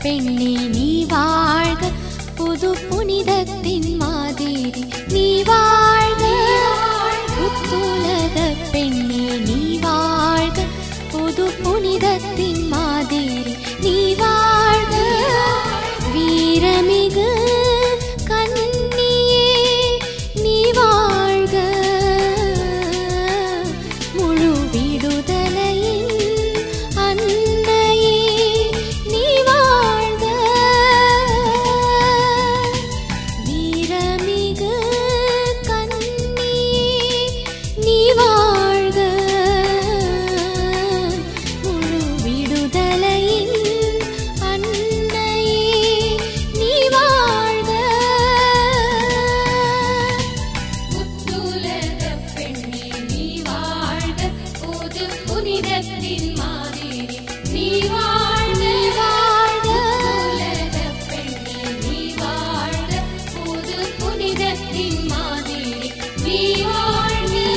பெண்ணே நீ வாழ்க புது புனிதத்தின் மாதிரி நீ வாழ்க புத்துலக பெண்ணே நீ வாழ்க புது புனிதத்தின் மாதிரி நீ வாழ்க வீரமிகு கன்னியே நீ வாழ்க முழு விடுதலையின் அன்னையே நீ வாழ்க வீரமிகு கன்னியே நீ வாழ்க முழு விடுதலையின் அன்னையே நீ வாழ்க புத்துலக பெண்ணே நீ வாழ்க புது புனிதத்தின் மாதிரி நீ வாழ்க புத்துலக பெண்ணே நீ வாழ்க புது புனிதத்தின் மாதிரி நீ வாழ்க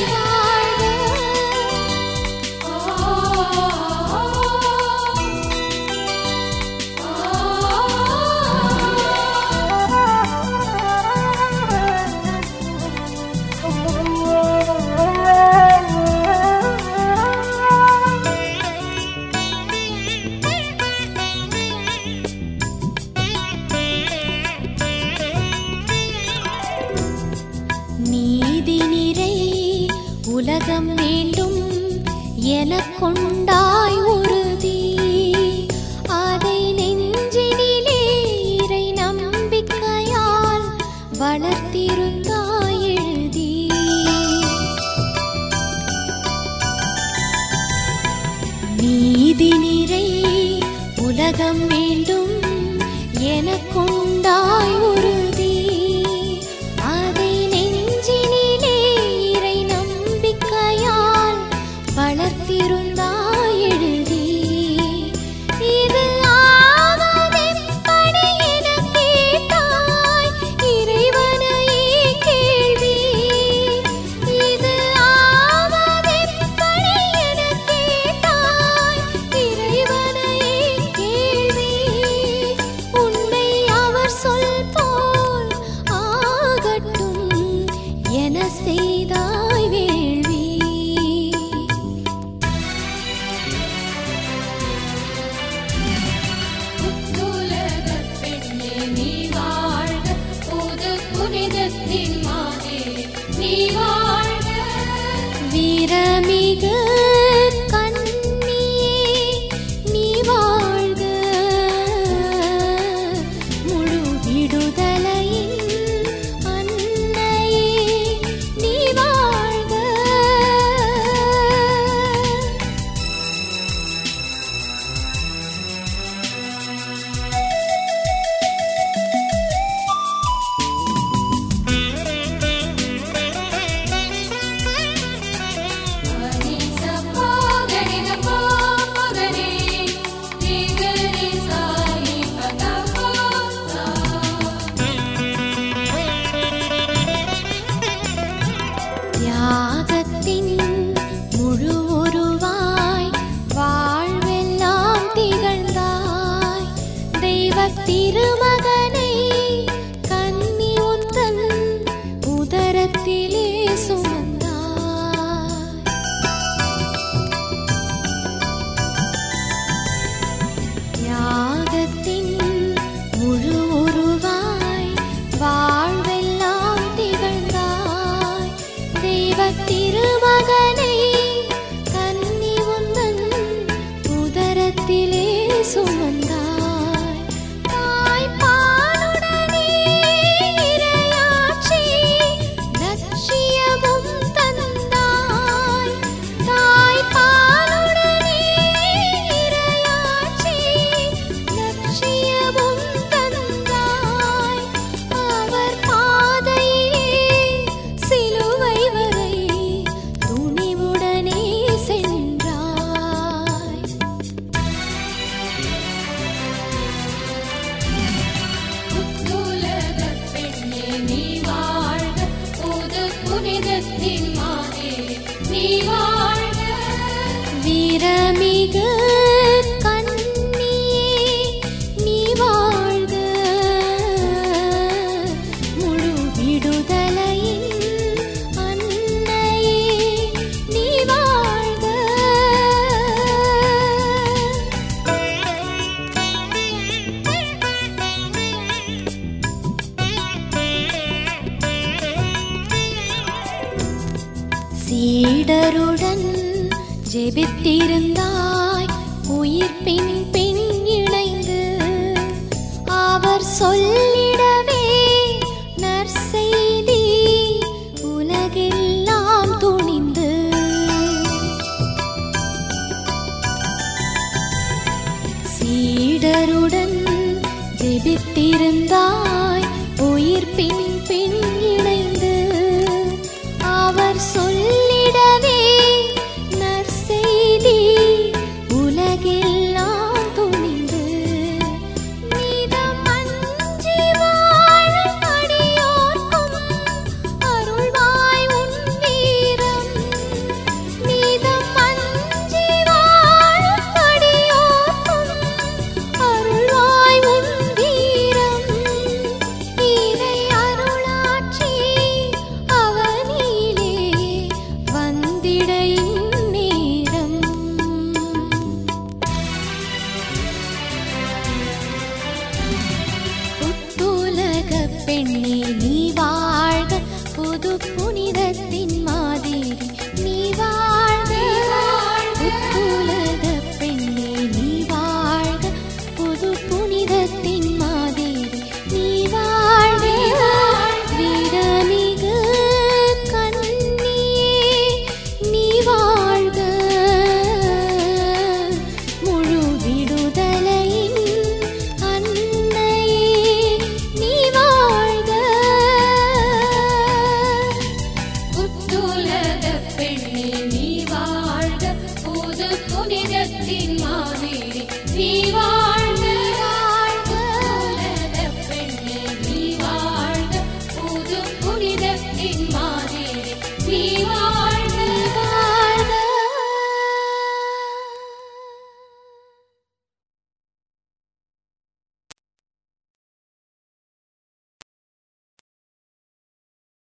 நீதி நிறை உலகம் வேண்டும் எனக்கொண்டாய் உறுதி அதை நெஞ்சினிலே இறை நம்பிக்கையால் வளர்த்திருந்தாய் எழுதி நீதி நிறை உலகம் வேண்டும் எனக்குண்டாய் உறுதி அதை நெஞ்சினிலே இறை நம்பிக்கையால் வளர்த்திருந்தாய் எழுதி இது ஆவதெப்படி எனக் கேட்டாய் இறைவனையே கேள்வி இது ஆவதெப்படி எனக் கேட்டாய் இறைவனையே கேள்வி உன்னை அவர் சொல் போல் ஆகட்டும் என செய்தாய் வேள்வி புத்துலக பெண்ணே நீ வாழ்க புது புனிதத்தின் மாதிரி நீ வாழ்க வீரமிகு கன்னியே நீ வாழ்க முழு விடுதலையின் அன்னையே நீ வாழ்க அனிச போகனித போகனே திகரி சாயி பதபோசா தியாகத்தின் முழு உருவாய் வாழ்வெல்லாம் திகழ்ந்தாய் தெய்வ திருமகனை கன்னி உந்தன் உதரத்திலே சுமந்தாய் தியாகத்தின் முழு உருவாய் வாழ்வெல்லாம் திகழ்ந்தாய் தெய்வ திருமகனை கன்னி உந்தன் உதரத்திலே சுமந்தாய் தாய்ப்பாலுடனே இரையாட்சி லட்சியமும் தந்தாய் தாய்ப்பாலுடனே இரையாட்சி லட்சியமும் தந்தாய் அவர் பாதையிலே சிலுவை வரை துணிவுடனே சென்றாய் புத்துலக பெண்ணே நீ வாழ்க புது புனிதத்தின் மாதிரி நீ வாழ்க வீரமிகு கன்னியே நீ ஜெபித்திருந்தாய் உயிர் பின் பின் இணைந்து அவர் சொல்லிடவே நற்செய்தி உலகெல்லாம் துணிந்து சீடருடன் ஜெபித்திருந்தாய் உயிர் பின்